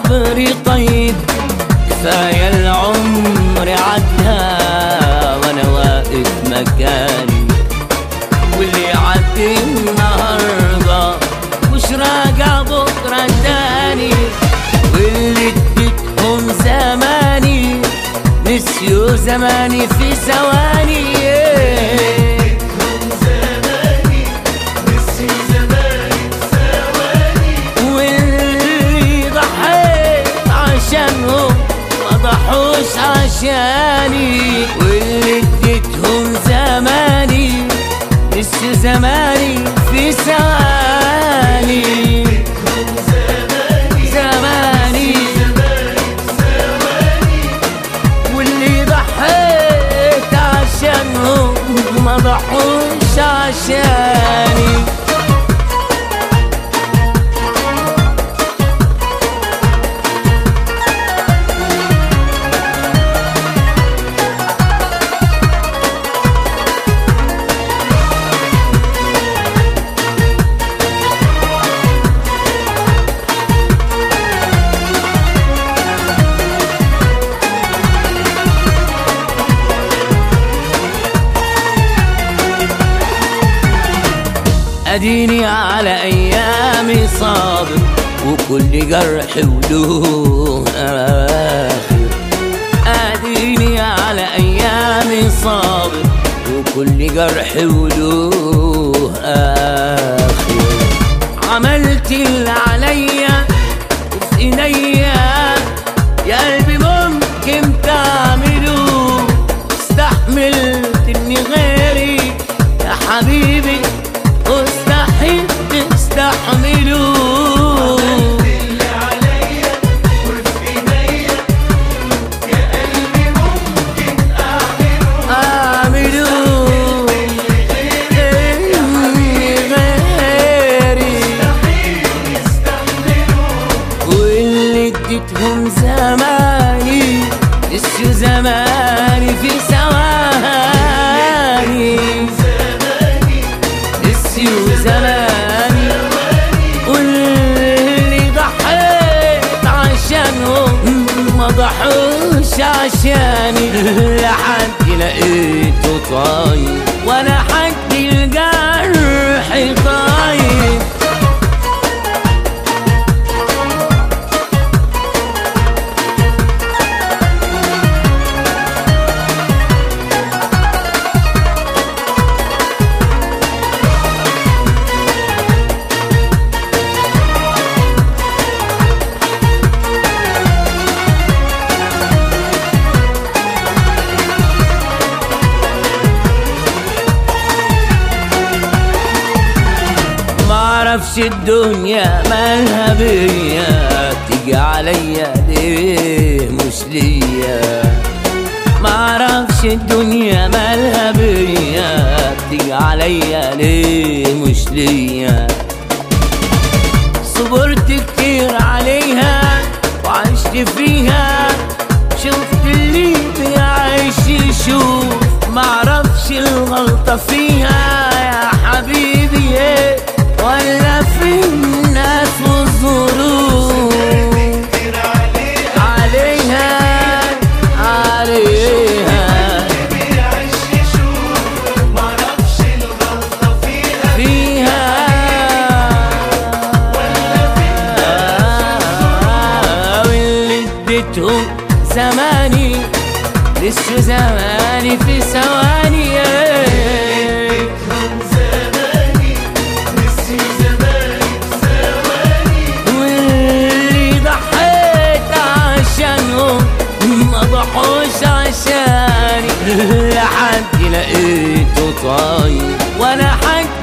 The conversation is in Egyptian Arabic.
صبري طيب كفاية العمر عدى وانا واقف مكاني واللي عدي النهارده مش راجع بكره تاني واللي اديتهم زماني نسيوا زماني في ثواني واللي ضحيت عشانهم ما ضحوش عشاني واللي اديتهم زماني نسيوا زماني في ثواني زماني واللي ضحيت عشانهم ما ضحوش عشاني اديني على ايامي صابر وكل جرح وله اخر اديني على ايامي صابر وكل جرح وله اخر عملت اللي عليا وفي ايديا يا قلبي ممكن تعمله استحملت اني غيري يا حبيبي مستحيل تستحملوا اللي عليا وفي ايديا يا قلبي ممكن اعمله اعملوا إني غيري مستحيل يستحملوا واللي اديتهم زماني نسيوا زماني في ثواني زماني نسيوا زماني واللي ضحيت عشانهم ما ضحوش عشاني لحد لقيته طاير وانا حد الجرح طاير معرفش الدنيا مالها بيا تيجي عليا ليه مش ليا معرفش الدنيا مالها بيا تيجي عليا ليه مش ليا صبرت كتير عليها وعشت فيها شفت اللي بيعيش يشوف معرفش الغلطة فيها يا حبيبي إيه ولا في الناس والظروف كتير عليها عليها عليها بيعيش يشوف معرفش الغلطة فيها فيها واللي اديتهم زماني لسه زماني في ثواني هم زماني نسيوا زماني ثواني واللي ضحيت عشانهم ما ضحوش عشاني لحد لقيته طاير وانا حد